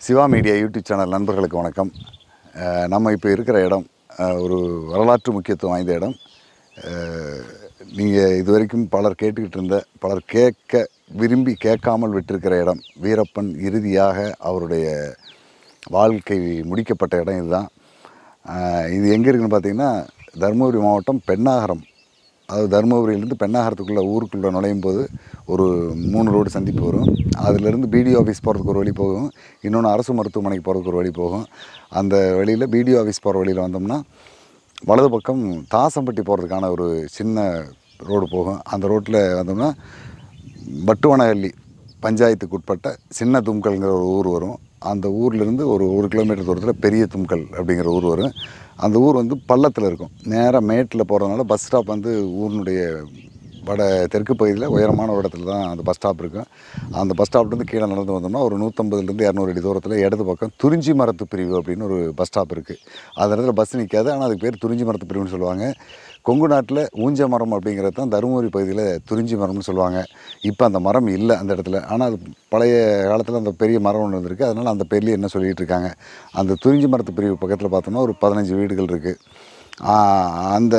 Siva media YouTube channel நண்பர்களுக்கு வணக்கம் அஹ் நம்ம இப்போ இருக்கிற இடம் அஹ் ஒரு வரலாற்று முக்கியத்துவம் வாய்ந்த இடம் நீங்கள் இதுவரைக்கும் பலர் கேட்டுக்கிட்டு இருந்த பலர் கேட்க விரும்பி கேட்காமல் விட்டிருக்கிற இடம் வீரப்பன் இறுதியாக அவருடைய வாழ்க்கை முடிக்கப்பட்ட இடம் இதுதான் அஹ் இது எங்கே இருக்குன்னு பார்த்தீங்கன்னா தருமபுரி மாவட்டம் பெண்ணாகரம் அதாவது தருமபுரியிலேருந்து பெண்ணாகரத்துக்குள்ளே ஊருக்குள்ளே நுழையும் போது ஒரு மூணு ரோடு சந்திப்பு வரும் அதிலிருந்து பிடிஓ ஆஃபீஸ் போகிறதுக்கு ஒரு வழி போகும் இன்னொன்று அரசு மருத்துவமனைக்கு போகிறதுக்கு ஒரு வழி போகும் அந்த வழியில் பிடிஓ ஆஃபீஸ் போகிற வழியில் வந்தோம்னா வலது பக்கம் தாசம்பட்டி போகிறதுக்கான ஒரு சின்ன ரோடு போகும் அந்த ரோட்டில் வந்தோம்னா பட்டுவனஹள்ளி பஞ்சாயத்துக்கு உட்பட்ட சின்ன தும்கல்ங்கிற ஒரு ஊர் வரும் அந்த ஊர்லேருந்து ஒரு ஒரு கிலோமீட்டர் தூரத்தில் பெரிய தும்கல் அப்படிங்கிற ஊர் வரும் அந்த ஊர் வந்து பள்ளத்தில் இருக்கும் நேராக மேட்டில் போகிறதுனால பஸ் ஸ்டாப் வந்து ஊரினுடைய வட தெற்கு பகுதியில் உயரமான ஒரு இடத்துல தான் அந்த பஸ் ஸ்டாப் இருக்கும் அந்த பஸ் ஸ்டாப்லேருந்து கீழே நடந்து வந்தோம்னா ஒரு நூற்றம்பதுலேருந்து இரநூறு அடி தூரத்தில் இடது பக்கம் துறிஞ்சி மரத்து பிரிவு அப்படின்னு ஒரு பஸ் ஸ்டாப் இருக்குது அந்த இடத்துல பஸ் நிற்காது ஆனால் அதுக்கு பேர் துறிஞ்சி மரத்து பிரிவுன்னு சொல்லுவாங்க கொங்கு நாட்டில் ஊஞ்ச மரம் அப்படிங்கிறது தான் தருமபுரி பகுதியில் துறிஞ்சி மரம்னு சொல்லுவாங்க இப்போ அந்த மரம் இல்லை அந்த இடத்துல ஆனால் அது பழைய காலத்தில் அந்த பெரிய மரம் ஒன்று இருந்திருக்கு அதனால் அந்த பேர்லேயே என்ன சொல்லிகிட்டு இருக்காங்க அந்த துறிஞ்சி மரத்து பிரிவு பக்கத்தில் பார்த்தோம்னா ஒரு பதினஞ்சு வீடுகள் இருக்குது அந்த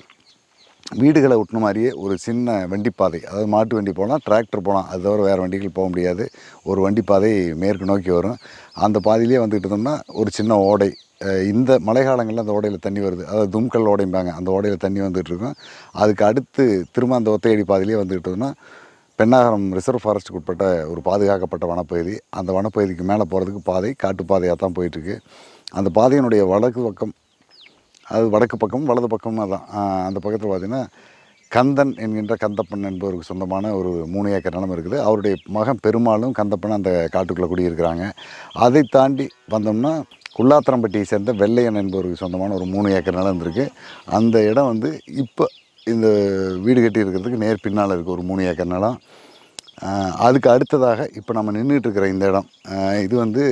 வீடுகளை ஒட்டின மாதிரியே ஒரு சின்ன வண்டிப்பாதை அதாவது மாட்டு வண்டி போகலாம் டிராக்டர் போகலாம் அது தவிர வேறு வண்டிகள் போக முடியாது ஒரு வண்டிப்பாதை மேற்கு நோக்கி வரும் அந்த பாதையிலே வந்துட்டு இருந்தோம்னா ஒரு சின்ன ஓடை அஹ் இந்த மழைக்காலங்களில் அந்த ஓடையில் தண்ணி வருது அதாவது தும்கல் ஓடைம்பாங்க அந்த ஓடையில் தண்ணி வந்துட்டு இருக்கும் அதுக்கு அடுத்து திரும்ப அந்த ஒத்தையடி பாதையிலே வந்துட்டு இருந்தோம்னா பெண்ணாகரம் ரிசர்வ் ஃபாரஸ்ட்டுக்கு உட்பட்ட ஒரு பாதுகாக்கப்பட்ட வனப்பகுதி அந்த வனப்பகுதிக்கு மேலே போகிறதுக்கு பாதை காட்டுப்பாதையாக தான் போயிட்டுருக்கு அந்த பாதையினுடைய வடக்கு பக்கம் அது வடக்கு பக்கம் வலது பக்கமும் அதான் ஆஹ் அந்த பக்கத்தில் பார்த்தீங்கன்னா கந்தன் என்கின்ற கந்தப்பன் என்பவருக்கு சொந்தமான ஒரு மூணு ஏக்கர் நிலம் இருக்குது அவருடைய மகன் பெருமாளும் கந்தப்பன் அந்த காட்டுக்குள்ளே குடியிருக்கிறாங்க அதை தாண்டி வந்தோம்னா குள்ளாத்திரம்பட்டியை சேர்ந்த வெள்ளையன் என்பவருக்கு சொந்தமான ஒரு மூணு ஏக்கர் நிலம் இருக்குது அந்த இடம் வந்து இப்போ இந்த வீடு கட்டி இருக்கிறதுக்கு நேர் பின்னால் இருக்குது ஒரு மூணு ஏக்கர் நிலம் ஆஹ் அதுக்கு அடுத்ததாக இப்போ நம்ம நின்றுட்டு இருக்கிற இந்த இடம் ஆஹ் இது வந்து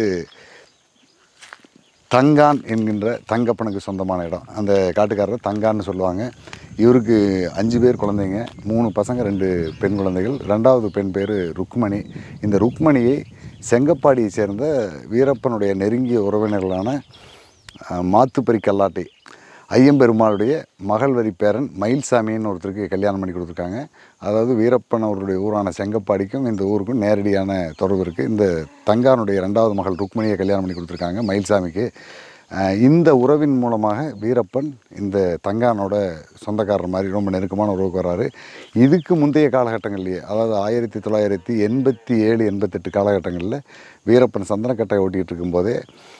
தங்கான் என்கின்ற தங்கப்பனுக்கு சொந்தமான இடம் அந்த காட்டுக்காரர் தங்கான்னு சொல்லுவாங்க இவருக்கு அஞ்சு பேர் குழந்தைங்க மூணு பசங்க ரெண்டு பெண் குழந்தைகள் ரெண்டாவது பெண் பேர் ருக்மணி இந்த ருக்மணியை செங்கப்பாடியை சேர்ந்த வீரப்பனுடைய நெருங்கிய உறவினர்களான அஹ், மாத்துப்பரி கல்லாட்டை ஐயம்பெருமாளுடைய மகள் வரி பேரன் மயில்சாமின்னு ஒருத்தருக்கு கல்யாணம் பண்ணி கொடுத்துருக்காங்க அதாவது வீரப்பன் அவருடைய ஊரான செங்கப்பாடிக்கும் இந்த ஊருக்கும் நேரடியான தொடர்பு இருக்குது இந்த தங்கானுடைய ரெண்டாவது மகள் ருக்மணியை கல்யாணம் பண்ணி கொடுத்துருக்காங்க மயில்சாமிக்கு அஹ் இந்த உறவின் மூலமாக வீரப்பன் இந்த தங்கானோட சொந்தக்காரர் மாதிரி ரொம்ப நெருக்கமான உறவுக்கு வர்றாரு இதுக்கு முந்தைய காலகட்டங்கள்லேயே அதாவது ஆயிரத்தி தொள்ளாயிரத்தி எண்பத்தி ஏழு எண்பத்தெட்டு காலகட்டங்களில் வீரப்பன் சந்தனக்கட்டை ஓட்டிகிட்டு இருக்கும்போதே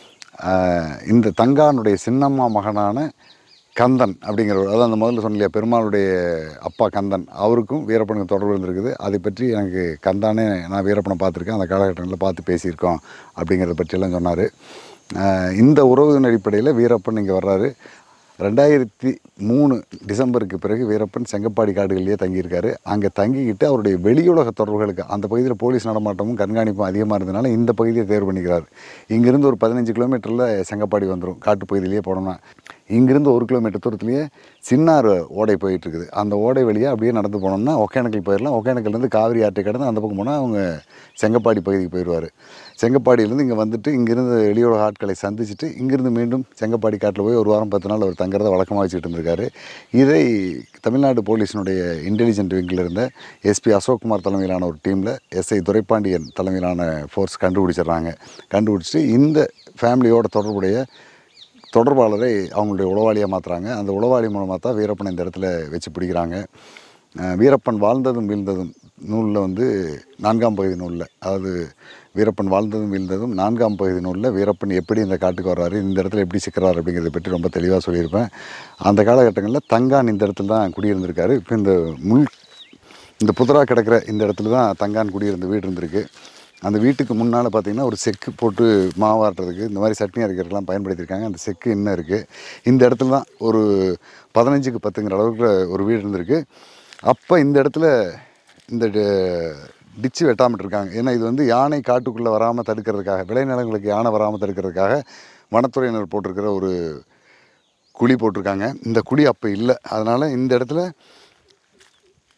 அஹ் இந்த தங்கானுடைய சின்னம்மா மகனான கந்தன் அப்படிங்கிற அதான் அந்த முதல்ல சொன்ன இல்லையா பெருமாளுடைய அப்பா கந்தன் அவருக்கும் வீரப்பனுக்கு தொடர்பு இருந்திருக்குது அதை பற்றி எனக்கு கந்தானே நான் வீரப்பனை பார்த்துருக்கேன் அந்த காலகட்டங்களில் பார்த்து பேசியிருக்கோம் அப்படிங்கிறத பற்றியெல்லாம் சொன்னார் இந்த உறவின் அடிப்படையில் வீரப்பன் இங்கே வர்றாரு ரெண்டாயிரத்தி மூணு டிசம்பருக்கு பிறகு வீரப்பன் செங்கப்பாடி காடுகளிலேயே தங்கியிருக்காரு அங்கே தங்கிக்கிட்டு அவருடைய வெளியுலக தொடர்புகளுக்கு அந்த பகுதியில் போலீஸ் நடமாட்டமும் கண்காணிப்பும் அதிகமாக இருந்தனால இந்த பகுதியை தேர்வு பண்ணிக்கிறார் இங்கேருந்து ஒரு பதினஞ்சு கிலோமீட்டரில் செங்கப்பாடி வந்துடும் காட்டு பகுதியிலேயே போனோம்னா இங்கிருந்து ஒரு கிலோமீட்டர் தூரத்துலேயே சின்னாறு ஓடை போயிட்டு இருக்குது அந்த ஓடை வழியாக அப்படியே நடந்து போனோம்னா ஒகேனக்கல் போயிடலாம் ஒகேனக்கல்லேருந்து காவிரி ஆற்றை கடந்து அந்த பக்கம் போனால் அவங்க செங்கப்பாடி பகுதிக்கு போயிடுவார் செங்கப்பாடியிலேருந்து இங்கே வந்துட்டு இங்கேருந்து வெளியுலக ஆட்களை சந்திச்சுட்டு இங்கேருந்து மீண்டும் செங்கப்பாடி காட்டில் போய் ஒரு வாரம் பத்து நாள் அவர் தங்குறத வழக்கமாக வச்சுட்டு இருந்திருக்காரு இதை தமிழ்நாடு போலீஸினுடைய இன்டெலிஜென்ட் விங்கில் இருந்த எஸ்பி அசோக்குமார் தலைமையிலான ஒரு டீமில் எஸ்ஐ துரைப்பாண்டியன் தலைமையிலான ஃபோர்ஸ் கண்டுபிடிச்சிடுறாங்க கண்டுபிடிச்சிட்டு இந்த ஃபேமிலியோட தொடர்புடைய தொடர்பாளரை அவங்களுடைய உளவாளியாக மாற்றுறாங்க அந்த உளவாளி மூலமாக தான் வீரப்பனை இந்த இடத்துல வச்சு பிடிக்கிறாங்க அஹ் வீரப்பன் வாழ்ந்ததும் வீழ்ந்ததும் நூலில் வந்து நான்காம் பகுதி நூலில் அதாவது வீரப்பன் வாழ்ந்ததும் வீழ்ந்ததும் நான்காம் பகுதி நூலில் வீரப்பன் எப்படி இந்த காட்டுக்கு வர்றாரு இந்த இடத்துல எப்படி சிக்கிறார் அப்படிங்கிறத பற்றி ரொம்ப தெளிவாக சொல்லியிருப்பேன் அந்த காலகட்டங்களில் தங்கான் இந்த இடத்துல தான் குடியிருந்திருக்காரு இப்போ இந்த முள் இந்த புதரா கிடக்கிற இந்த இடத்துல தான் தங்கான் குடியிருந்த வீடு இருந்திருக்கு அந்த வீட்டுக்கு முன்னால் பார்த்தீங்கன்னா ஒரு செக்கு போட்டு மாவாட்டுறதுக்கு இந்த மாதிரி சட்னி அரைக்கிறதுக்கெல்லாம் பயன்படுத்தியிருக்காங்க அந்த செக்கு இன்னும் இருக்குது இந்த இடத்துல தான் ஒரு பதினஞ்சுக்கு பத்துங்கிற அளவுக்கு ஒரு வீடு இருந்திருக்கு அப்போ இந்த இடத்துல இந்த டிச்சு வெட்டாமட்டு இருக்காங்க ஏன்னா இது வந்து யானை காட்டுக்குள்ளே வராமல் தடுக்கிறதுக்காக விளைநிலங்களுக்கு யானை வராமல் தடுக்கிறதுக்காக வனத்துறையினர் போட்டிருக்கிற ஒரு குழி போட்டிருக்காங்க இந்த குழி அப்போ இல்லை அதனால் இந்த இடத்துல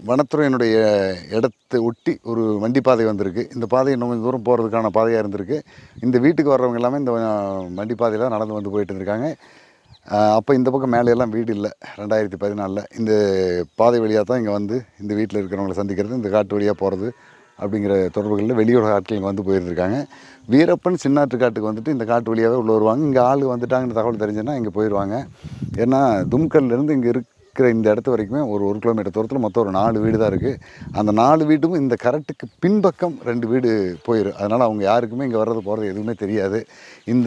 வனத்துறையினுடைய இடத்தை ஒட்டி ஒரு வண்டி பாதை வந்திருக்கு இந்த பாதை இன்னும் கொஞ்சம் தூரம் போகிறதுக்கான பாதையாக இருந்திருக்கு இந்த வீட்டுக்கு வர்றவங்க எல்லாமே இந்த அஹ், வண்டி பாதையில் நடந்து வந்து போயிட்டு இருந்திருக்காங்க அப்போ இந்த பக்கம் மேலே எல்லாம் வீடு இல்லை ரெண்டாயிரத்தி பதினாலில் இந்த பாதை வழியாக தான் இங்கே வந்து இந்த வீட்டில் இருக்கிறவங்களை சந்திக்கிறது இந்த காட்டு வழியாக போகிறது அப்படிங்கிற தொடர்புகளில் வெளியூர் ஆட்கள் இங்கே வந்து போயிருந்திருக்காங்க வீரப்பன் சின்னாற்று காட்டுக்கு வந்துட்டு இந்த காட்டு வழியாகவே உள்ள வருவாங்க இங்கே ஆள் வந்துட்டாங்கன்னு தகவல் தெரிஞ்சுன்னா இங்கே போயிடுவாங்க ஏன்னா தும்கல்லேருந்து இங்கே இருக்கிற இந்த இடத்து வரைக்குமே ஒரு ஒரு கிலோமீட்டர் தூரத்தில் மொத்தம் ஒரு நாலு வீடு தான் இருக்குது அந்த நாலு வீடும் இந்த கரெக்டுக்கு பின்பக்கம் ரெண்டு வீடு போயிடும் அதனால் அவங்க யாருக்குமே இங்கே வர்றது போகிறது எதுவுமே தெரியாது இந்த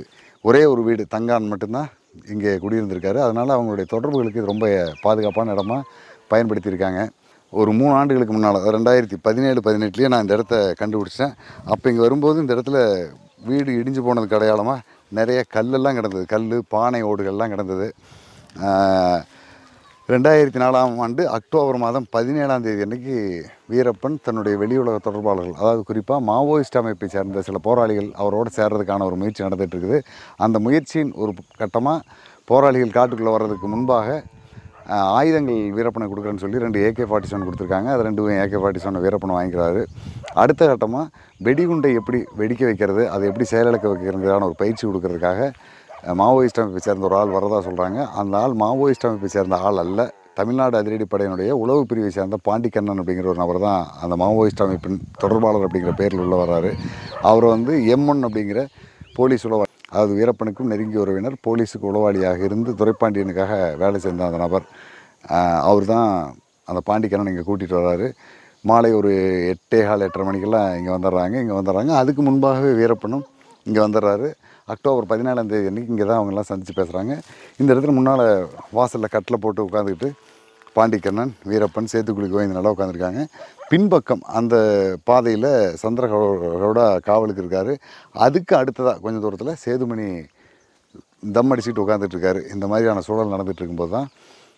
ஒரே ஒரு வீடு தங்கான் மட்டும்தான் இங்கே குடியிருந்திருக்காரு அதனால் அவங்களுடைய தொடர்புகளுக்கு இது ரொம்ப பாதுகாப்பான இடமா பயன்படுத்தியிருக்காங்க ஒரு மூணு ஆண்டுகளுக்கு முன்னால் ரெண்டாயிரத்தி பதினேழு பதினெட்டுலேயே நான் இந்த இடத்த கண்டுபிடிச்சேன் அப்போ இங்கே வரும்போது இந்த இடத்துல வீடு இடிஞ்சு போனதுக்கு அடையாளமாக நிறைய கல்லெல்லாம் கிடந்தது கல் பானை ஓடுகள்லாம் கிடந்தது ஆஹ், ரெண்டாயிரத்தி நாலாம் ஆண்டு அக்டோபர் மாதம் பதினேழாம் தேதி அன்னைக்கு வீரப்பன் தன்னுடைய வெளியுலக தொடர்பாளர்கள் அதாவது குறிப்பாக மாவோயிஸ்ட் அமைப்பை சேர்ந்த சில போராளிகள் அவரோடு சேர்றதுக்கான ஒரு முயற்சி நடந்துட்டு இருக்குது அந்த முயற்சியின் ஒரு கட்டமாக போராளிகள் காட்டுக்குள்ளே வர்றதுக்கு முன்பாக ஆஹ், ஆயுதங்கள் வீரப்பனை கொடுக்குறேன்னு சொல்லி ரெண்டு ஏகே ஃபார்ட்டி செவன் கொடுத்துருக்காங்க அது ரெண்டு ஏகே ஃபார்ட்டி செவன் வீரப்பனை வாங்கிக்கிறாரு அடுத்த கட்டமாக வெடிகுண்டை எப்படி வெடிக்க வைக்கிறது அதை எப்படி செயலிழக்க வைக்கிறதுக்கான ஒரு பயிற்சி கொடுக்கறதுக்காக அஹ், மாவோயிஸ்ட் அமைப்பை சேர்ந்த ஒரு ஆள் வரதா சொல்கிறாங்க அந்த ஆள் மாவோயிஸ்ட் அமைப்பை சேர்ந்த ஆள் அல்ல தமிழ்நாடு அதிரடி படையினுடைய உளவு பிரிவை சேர்ந்த பாண்டிக்கண்ணன் அப்படிங்கிற ஒரு நபர் தான் அந்த மாவோயிஸ்ட் அமைப்பின் தொடர்பாளர் அப்படிங்கிற பேரில் உள்ள வர்றாரு அவர் வந்து எம்ஒன் அப்படிங்கிற போலீஸ் உளவா அதாவது வீரப்பனுக்கும் நெருங்கிய உறவினர் போலீஸுக்கு உளவாளியாக இருந்து துரைப்பாண்டியனுக்காக வேலை செய்த அந்த நபர் அவர் தான் அந்த பாண்டிக்கண்ணன் இங்கே கூட்டிகிட்டு வர்றாரு மாலை ஒரு எட்டே கால் எட்டரை மணிக்கெல்லாம் இங்கே வந்துடுறாங்க இங்கே வந்துடுறாங்க அதுக்கு முன்பாகவே வீரப்பனும் இங்கே வந்துடுறாரு அக்டோபர் பதினேழாம் தேதி அன்றைக்கி இங்கே தான் அவங்கெல்லாம் சந்தித்து பேசுகிறாங்க இந்த இடத்துல முன்னால் வாசலில் கட்டில் போட்டு உட்காந்துக்கிட்டு பாண்டிக்கண்ணன் வீரப்பன் சேத்துக்குழி கோவிந்த நல்லா உட்காந்துருக்காங்க பின்பக்கம் அந்த பாதையில் சந்திரகோட காவலுக்கு இருக்கார் அதுக்கு அடுத்ததாக கொஞ்சம் தூரத்தில் சேதுமணி தம் அடிச்சுட்டு உட்காந்துட்டு இருக்காரு இந்த மாதிரியான சூழல் நடந்துட்டு இருக்கும்போது தான்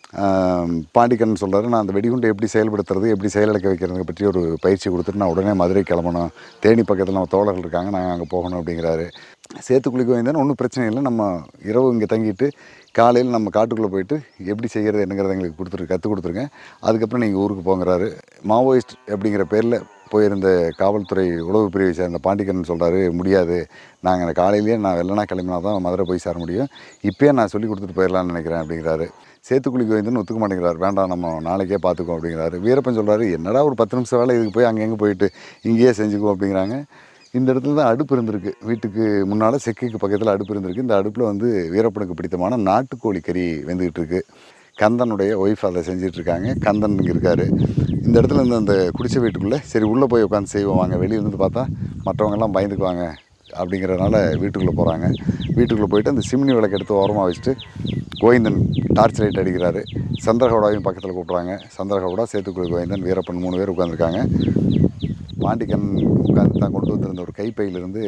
ஆம், பாண்டிக்கண்ணன் சொல்றாரு நான் அந்த வெடிகுண்டை எப்படி செயல்படுத்துறது எப்படி செயலிழக்க வைக்கிறது பற்றி ஒரு பயிற்சி கொடுத்துட்டு நான் உடனே மதுரை கிளம்பணும் தேனி பக்கத்தில் நம்ம தோழர்கள் இருக்காங்க நாங்கள் அங்கே போகணும் அப்படிங்கிறாரு சேத்துக்குழிக்கு வந்தேன்னு ஒன்றும் பிரச்சனை இல்லை நம்ம இரவு இங்கே தங்கிட்டு காலையில் நம்ம காட்டுக்குள்ளே போயிட்டு எப்படி செய்கிறது என்னங்கிறத எங்களுக்கு கொடுத்துரு கற்றுக் கொடுத்துருங்க அதுக்கப்புறம் நீங்கள் ஊருக்கு போங்கிறாரு மாவோயிஸ்ட் அப்படிங்கிற பேரில் போயிருந்த காவல்துறை உளவு பிரிவை சேர்ந்த பாண்டிக்கண்ணன் சொல்கிறாரு முடியாது நாங்கள் காலையிலேயே நான் வெள்ளனா கிளம்பினா தான் மதுரை போய் சேர முடியும் இப்போயே நான் சொல்லி கொடுத்துட்டு போயிடலாம்னு நினைக்கிறேன் அப்படிங்கிறாரு சேத்துக்குழி கோவிந்தன் ஒத்துக்க மாட்டேங்கிறார் வேண்டாம் நம்ம நாளைக்கே பார்த்துக்குவோம் அப்படிங்கிறாரு வீரப்பன் சொல்கிறாரு என்னடா ஒரு பத்து நிமிஷம் வேலை இதுக்கு போய் அங்கே எங்கே போயிட்டு இங்கேயே செஞ்சுக்குவோம் அப்படிங்கிறாங்க இந்த இடத்துல தான் அடுப்பு இருந்திருக்கு வீட்டுக்கு முன்னால் செக்குக்கு பக்கத்தில் அடுப்பு இருந்திருக்கு இந்த அடுப்பில் வந்து வீரப்பனுக்கு பிடித்தமான நாட்டுக்கோழி கறி வெந்துக்கிட்டு இருக்கு கந்தனுடைய ஒய்ஃப் அதை செஞ்சுட்டு இருக்காங்க கந்தன் இங்கே இருக்காரு இந்த இடத்துல இருந்து அந்த குடிசை வீட்டுக்குள்ளே சரி உள்ளே போய் உட்காந்து செய்வோம் வாங்க வெளியில இருந்து பார்த்தா மற்றவங்கெல்லாம் பயந்துக்குவாங்க அப்படிங்கிறதுனால வீட்டுக்குள்ளே போகிறாங்க வீட்டுக்குள்ளே போயிட்டு அந்த சிம்னி விளக்கு எடுத்து ஓரமாக வச்சுட்டு கோவிந்தன் டார்ச் லைட் அடிக்கிறாரு சந்திரகவுடாவையும் பக்கத்தில் கூப்பிட்றாங்க சந்திரகவுடா சேத்துக்குழி கோவிந்தன் வீரப்பன் மூணு பேர் உட்காந்துருக்காங்க பாண்டிக்கன் உட்காந்து தான் கொண்டு வந்திருந்த ஒரு கைப்பையிலிருந்து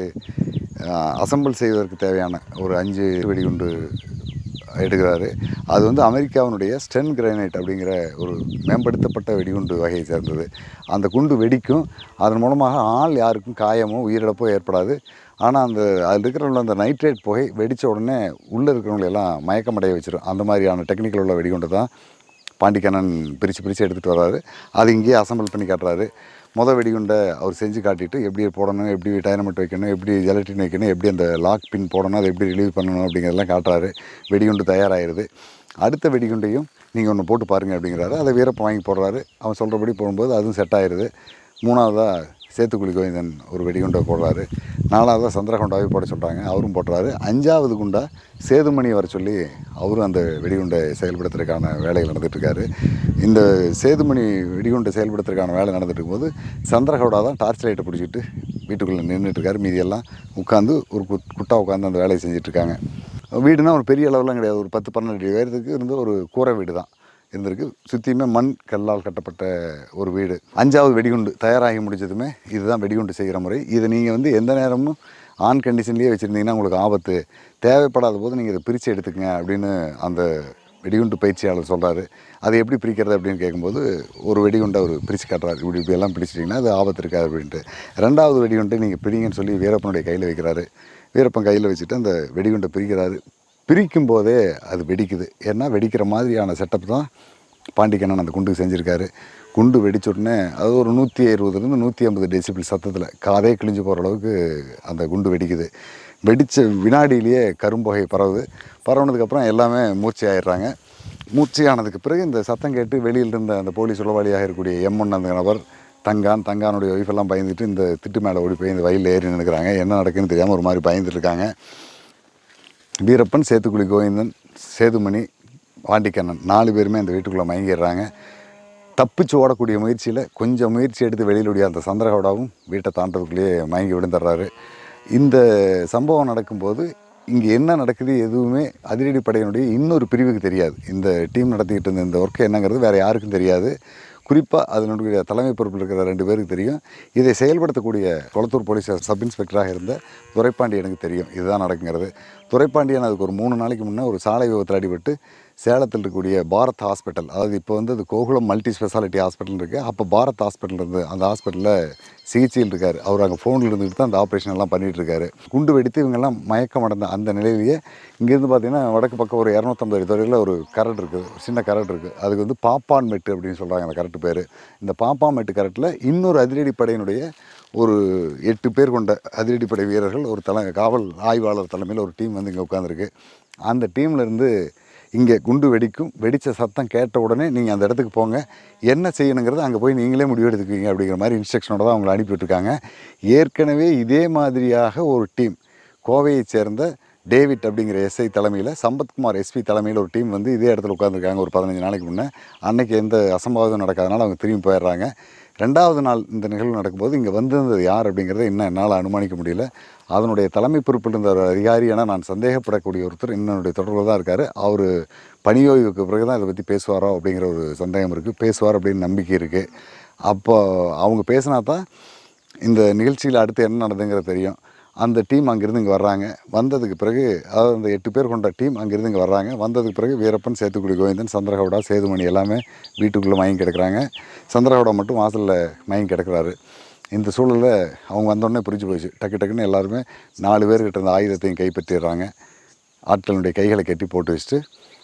அசம்பிள் செய்வதற்கு தேவையான ஒரு அஞ்சு வெடிகுண்டு எடுக்கிறாரு அது வந்து அமெரிக்காவினுடைய ஸ்டென் கிரானைட் அப்படிங்கிற ஒரு மேம்படுத்தப்பட்ட வெடிகுண்டு வகையை சேர்ந்தது அந்த குண்டு வெடிக்கும் அதன் மூலமாக ஆள் யாருக்கும் காயமோ உயிரிழப்போ ஏற்படாது ஆனால் அந்த அதில் இருக்கிறவங்கள அந்த நைட்ரேட் புகை வெடித்த உடனே உள்ளே இருக்கிறவங்களை எல்லாம் மயக்கமடைய வச்சிடும் அந்த மாதிரியான டெக்னிக்கல் உள்ள வெடிகுண்டு தான் பாண்டிக்கண்ணன் பிரித்து பிரித்து எடுத்துகிட்டு வர்றாரு அது இங்கேயே அசம்பிள் பண்ணி காட்டுறாரு முத வெடிகுண்டை அவர் செஞ்சு காட்டிட்டு எப்படி போடணும் எப்படி டைனமெட் வைக்கணும் எப்படி ஜெலட்டின் வைக்கணும் எப்படி அந்த லாக் பின் போடணும் அதை எப்படி ரிலீவ் பண்ணணும் அப்படிங்கிறதெல்லாம் காட்டுறாரு வெடிகுண்டு தயாராகிருது அடுத்த வெடிகுண்டையும் நீங்கள் ஒன்று போட்டு பாருங்கள் அப்படிங்கிறாரு அதை வீரப்பன் வாங்கி போடுறாரு அவன் சொல்கிறபடி போடும்போது அதுவும் செட் ஆயிடுது மூணாவதாக சேத்துக்குழி கோவிந்தன் ஒரு வெடிகுண்டை போடுறாரு நாலாவதாக சந்திரகுண்டாவை போட சொல்கிறாங்க அவரும் போடுறாரு அஞ்சாவது குண்டா சேதுமணி வர சொல்லி அவரும் அந்த வெடிகுண்டை செயல்படுத்துறதுக்கான வேலைகள் நடந்துட்டு இருக்காரு இந்த சேதுமணி வெடிகுண்டை செயல்படுத்துறதுக்கான வேலை நடந்துட்டு இருக்கும்போது சந்திரகவுடா தான் டார்ச் லைட்டை பிடிச்சிட்டு வீட்டுக்குள்ளே நின்றுட்டு இருக்காரு மீதியெல்லாம் உட்காந்து ஒரு குட் குட்டா உட்காந்து அந்த வேலையை செஞ்சுட்டு இருக்காங்க வீடுனா ஒரு பெரிய அளவுலாம் கிடையாது ஒரு பத்து பன்னெண்டு உயரத்துக்கு இருந்த ஒரு கூரை வீடு தான் இருந்திருக்கு சுற்றியுமே மண் கல்லால் கட்டப்பட்ட ஒரு வீடு அஞ்சாவது வெடிகுண்டு தயாராகி முடிச்சதுமே இதுதான் வெடிகுண்டு செய்கிற முறை இதை நீங்கள் வந்து எந்த நேரமும் ஆன் கண்டிஷன்லேயே வச்சுருந்தீங்கன்னா உங்களுக்கு ஆபத்து தேவைப்படாத போது நீங்கள் இதை பிரித்து எடுத்துக்கங்க அப்படின்னு அந்த வெடிகுண்டு பயிற்சியாளர் சொல்கிறாரு அதை எப்படி பிரிக்கிறது அப்படின்னு கேட்கும்போது ஒரு வெடிகுண்டை அவர் பிரித்து காட்டுறாரு இப்படி இப்படி எல்லாம் பிரிச்சிட்டிங்கன்னா அது ஆபத்து இருக்காது அப்படின்ட்டு ரெண்டாவது வெடிகுண்டை நீங்கள் பிரிங்கன்னு சொல்லி வீரப்பனுடைய கையில் வைக்கிறாரு வீரப்பன் கையில் வச்சுட்டு அந்த வெடிகுண்டை பிரிக்கிறாரு பிரிக்கும் போதே அது வெடிக்குது ஏன்னா வெடிக்கிற மாதிரியான செட்டப் தான் பாண்டிக்கண்ணன் அந்த குண்டுக்கு செஞ்சுருக்காரு குண்டு வெடிச்ச உடனே அது ஒரு நூற்றி இருபதுலேருந்து நூற்றி ஐம்பது டெசிபிள் சத்தத்தில் காதே கிழிஞ்சு போகிற அளவுக்கு அந்த குண்டு வெடிக்குது வெடித்த வினாடியிலேயே கரும்புகை பரவுது பரவுனதுக்கப்புறம் எல்லாமே மூர்ச்சி ஆயிடுறாங்க மூர்ச்சி ஆனதுக்கு பிறகு இந்த சத்தம் கேட்டு வெளியில் இருந்த அந்த போலீஸ் உளவாளியாக இருக்கக்கூடிய எம்ஒன் அந்த நபர் தங்கான் தங்கானுடைய ஒய்ஃப் எல்லாம் பயந்துட்டு இந்த திட்டு மேலே ஓடி போய் இந்த வயலில் ஏறி நின்றுக்கிறாங்க என்ன நடக்குன்னு தெரியாமல் ஒரு மாதிரி பயந்துட்டு இருக்காங்க வீரப்பன் சேத்துக்குழி கோவிந்தன் சேதுமணி வாண்டிக்கண்ணன் நாலு பேருமே அந்த வீட்டுக்குள்ளே மயங்கிடுறாங்க தப்பிச்சு ஓடக்கூடிய முயற்சியில் கொஞ்சம் முயற்சி எடுத்து வெளியிலுடைய அந்த சந்திரகவுடாவும் வீட்டை தாண்டதுக்குள்ளேயே மயங்கி விழுந்துடுறாரு இந்த சம்பவம் நடக்கும்போது இங்கே என்ன நடக்குது எதுவுமே அதிரடி படையினுடைய இன்னொரு பிரிவுக்கு தெரியாது இந்த டீம் நடத்திக்கிட்டு இருந்த இந்த ஒர்க்கு என்னங்கிறது வேறு யாருக்கும் தெரியாது குறிப்பாக அதனுடைய தலைமை பொறுப்பில் இருக்கிற ரெண்டு பேருக்கு தெரியும் இதை செயல்படுத்தக்கூடிய கொளத்தூர் போலீஸ் சப் இன்ஸ்பெக்டராக இருந்த துரைப்பாண்டியனுக்கு தெரியும் இதுதான் நடக்குங்கிறது துரைப்பாண்டியன் அதுக்கு ஒரு மூணு நாளைக்கு முன்னே ஒரு சாலை விபத்தில் அடிபட்டு சேலத்தில் இருக்கக்கூடிய பாரத் ஹாஸ்பிட்டல் அதாவது இப்போ வந்து அது கோகுலம் மல்டி ஸ்பெஷாலிட்டி ஹாஸ்பிட்டல் இருக்குது அப்போ பாரத் ஹாஸ்பிட்டல் இருந்து அந்த ஹாஸ்பிட்டலில் சிகிச்சையில் இருக்கார் அவர் அங்கே ஃபோனில் இருந்துட்டு தான் அந்த ஆப்ரேஷன் எல்லாம் பண்ணிட்டு இருக்காரு குண்டு வெடித்து இவங்கெல்லாம் மயக்கம் அடைந்த அந்த நிலையிலேயே இங்கேருந்து பார்த்தீங்கன்னா வடக்கு பக்கம் ஒரு இரநூத்தம்பது தொழிலில் ஒரு கரட் இருக்குது ஒரு சின்ன கரட் இருக்குது அதுக்கு வந்து பாப்பான் மெட்டு அப்படின்னு சொல்கிறாங்க அந்த கரட்டு பேர் இந்த பாப்பான் மெட்டு கரட்டில் இன்னொரு அதிரடி படையினுடைய ஒரு எட்டு பேர் கொண்ட அதிரடிப்படை வீரர்கள் ஒரு தலை காவல் ஆய்வாளர் தலைமையில் ஒரு டீம் வந்து இங்கே உட்காந்துருக்கு அந்த டீம்ல இருந்து இங்கே குண்டு வெடிக்கும் வெடித்த சத்தம் கேட்ட உடனே நீங்கள் அந்த இடத்துக்கு போங்க என்ன செய்யணுங்கிறது அங்கே போய் நீங்களே முடிவு எடுத்துக்குவீங்க அப்படிங்கிற மாதிரி இன்ஸ்ட்ரக்ஷனோட தான் அவங்களை அனுப்பி விட்டுருக்காங்க ஏற்கனவே இதே மாதிரியாக ஒரு டீம் கோவையைச் சேர்ந்த டேவிட் அப்படிங்கிற எஸ்ஐ தலைமையில் சம்பத்குமார் எஸ்பி தலைமையில் ஒரு டீம் வந்து இதே இடத்துல உட்காந்துருக்காங்க ஒரு பதினஞ்சு நாளைக்கு முன்னே அன்னைக்கு எந்த அசம்பாவிதம் நடக்காதனால அவங்க திரும்பி போயிடுறாங்க ரெண்டாவது நாள் இந்த நிகழ்வு நடக்கும்போது இங்கே வந்திருந்தது யார் அப்படிங்கிறத இன்னும் என்னால் அனுமானிக்க முடியல அதனுடைய தலைமை பொறுப்பில் இருந்த ஒரு அதிகாரி என நான் சந்தேகப்படக்கூடிய ஒருத்தர் என்னுடைய தொடர்பில் தான் இருக்கார் அவர் பணியோய்வுக்கு பிறகு தான் இதை பற்றி பேசுவாரோ அப்படிங்கிற ஒரு சந்தேகம் இருக்குது பேசுவார் அப்படின்னு நம்பிக்கை இருக்குது அப்போ அவங்க பேசினா தான் இந்த நிகழ்ச்சியில் அடுத்து என்ன நடந்துங்கிறது தெரியும் அந்த டீம் அங்கேருந்து இங்கே வர்றாங்க வந்ததுக்கு பிறகு அதாவது அந்த எட்டு பேர் கொண்ட டீம் அங்கேருந்து இங்கே வர்றாங்க வந்ததுக்கு பிறகு வீரப்பன் சேத்துக்குடி கோவிந்தன் சந்திரகவுடா சேதுமணி எல்லாமே வீட்டுக்குள்ளே மயங்கி கிடக்குறாங்க சந்திரகவுடா மட்டும் வாசலில் மயங்கி கிடக்குறாரு இந்த சூழலில் அவங்க வந்தோடனே புரிஞ்சு போச்சு டக்கு டக்குன்னு எல்லாருமே நாலு பேர்கிட்ட இருந்த ஆயுதத்தையும் கைப்பற்றிடுறாங்க ஆட்களுடைய கைகளை கட்டி போட்டு வச்சுட்டு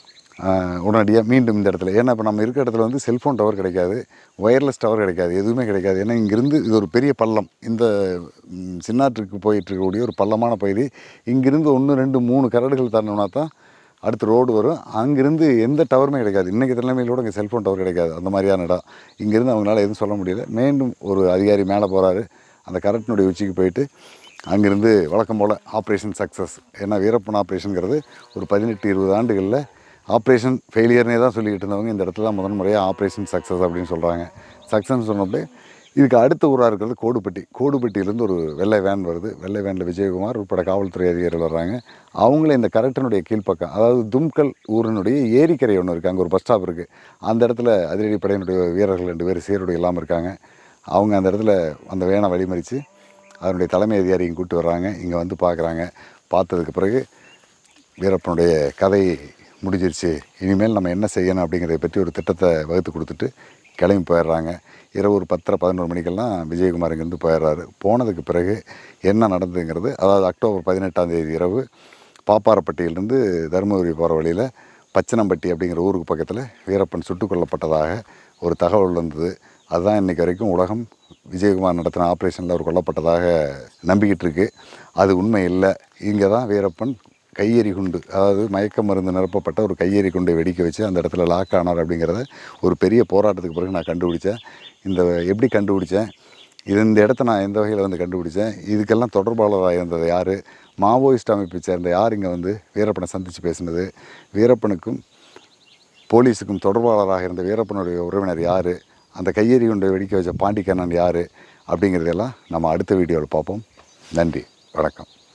உடனடியாக மீண்டும் இந்த இடத்துல ஏன்னா இப்போ நம்ம இருக்கிற இடத்துல வந்து செல்ஃபோன் டவர் கிடைக்காது ஒயர்லெஸ் டவர் கிடைக்காது எதுவுமே கிடைக்காது ஏன்னா இங்கிருந்து இது ஒரு பெரிய பள்ளம் இந்த ம், சின்னாற்றுக்கு போயிட்டு இருக்கக்கூடிய ஒரு பள்ளமான பகுதி இங்கிருந்து ஒன்று ரெண்டு மூணு கரடுகள் தரணும்னா தான் அடுத்து ரோடு வரும் அங்கிருந்து எந்த டவருமே கிடைக்காது இன்றைக்கி தலைமையிலோட இங்கே செல்ஃபோன் டவர் கிடைக்காது அந்த மாதிரியான இடம் இங்கேருந்து அவங்களால எதுவும் சொல்ல முடியல மீண்டும் ஒரு அதிகாரி மேலே போகிறாரு அந்த கரட்டினுடைய உச்சிக்கு போயிட்டு அங்கேருந்து வழக்கம் போல் ஆப்ரேஷன் சக்ஸஸ் ஏன்னா வீரப்பன் ஆப்ரேஷனுங்கிறது ஒரு பதினெட்டு இருபது ஆண்டுகளில் ஆப்ரேஷன் ஃபெயிலியர்னே தான் சொல்லிக்கிட்டு இருந்தவங்க இந்த இடத்துல தான் முதன் முறையாக ஆப்ரேஷன் சக்ஸஸ் அப்படின்னு சொல்கிறாங்க சக்ஸஸ் சொன்னப்போ இதுக்கு அடுத்த ஊராக இருக்கிறது கோடுப்பட்டி கோடுப்பட்டியிலேருந்து ஒரு வெள்ளை வேன் வருது வெள்ளை வேனில் விஜயகுமார் உட்பட காவல்துறை அதிகாரிகள் வர்றாங்க அவங்கள இந்த கரெக்டனுடைய கீழ்ப்பக்கம் அதாவது தும்கல் ஊரினுடைய ஏரிக்கரை ஒன்று இருக்குது அங்கே ஒரு பஸ் ஸ்டாப் இருக்குது அந்த இடத்துல அதிரடி படையினுடைய வீரர்கள் ரெண்டு பேர் சீருடை இல்லாமல் இருக்காங்க அவங்க அந்த இடத்துல அந்த வேனை வழிமறித்து அதனுடைய தலைமை அதிகாரி இங்கே கூப்பிட்டு வர்றாங்க இங்கே வந்து பார்க்குறாங்க பார்த்ததுக்கு பிறகு வீரப்பனுடைய கதை முடிஞ்சிருச்சு இனிமேல் நம்ம என்ன செய்யணும் அப்படிங்கிறத பற்றி ஒரு திட்டத்தை வகுத்து கொடுத்துட்டு கிளம்பி போயிடுறாங்க இரவு ஒரு பத்தரை பதினோரு மணிக்கெல்லாம் விஜயகுமார் இங்கேருந்து போயிடுறாரு போனதுக்கு பிறகு என்ன நடந்ததுங்கிறது அதாவது அக்டோபர் பதினெட்டாம் தேதி இரவு பாப்பாரப்பட்டியிலிருந்து தருமபுரி போகிற வழியில் பச்சனம்பட்டி அப்படிங்கிற ஊருக்கு பக்கத்தில் வீரப்பன் சுட்டுக் கொல்லப்பட்டதாக ஒரு தகவல் வந்தது அதுதான் இன்றைக்கி வரைக்கும் உலகம் விஜயகுமார் நடத்தின ஆப்ரேஷனில் அவர் கொல்லப்பட்டதாக நம்பிக்கிட்டு இருக்கு அது உண்மை இல்லை இங்கே தான் வீரப்பன் கையெறி குண்டு அதாவது மயக்க மருந்து நிரப்பப்பட்ட ஒரு கையெறி குண்டை வெடிக்க வச்சு அந்த இடத்துல லாக் ஆனார் அப்படிங்கிறத ஒரு பெரிய போராட்டத்துக்கு பிறகு நான் கண்டுபிடிச்சேன் இந்த எப்படி கண்டுபிடிச்சேன் இது இந்த இடத்த நான் எந்த வகையில் வந்து கண்டுபிடிச்சேன் இதுக்கெல்லாம் தொடர்பாளராக இருந்தது யார் மாவோயிஸ்ட் அமைப்பை சேர்ந்த யார் இங்கே வந்து வீரப்பனை சந்தித்து பேசினது வீரப்பனுக்கும் போலீஸுக்கும் தொடர்பாளராக இருந்த வீரப்பனுடைய உறவினர் யார் அந்த கையெறி குண்டை வெடிக்க வச்ச பாண்டிக்கண்ணன் யார் அப்படிங்கிறதெல்லாம் நம்ம அடுத்த வீடியோவில் பார்ப்போம் நன்றி வணக்கம்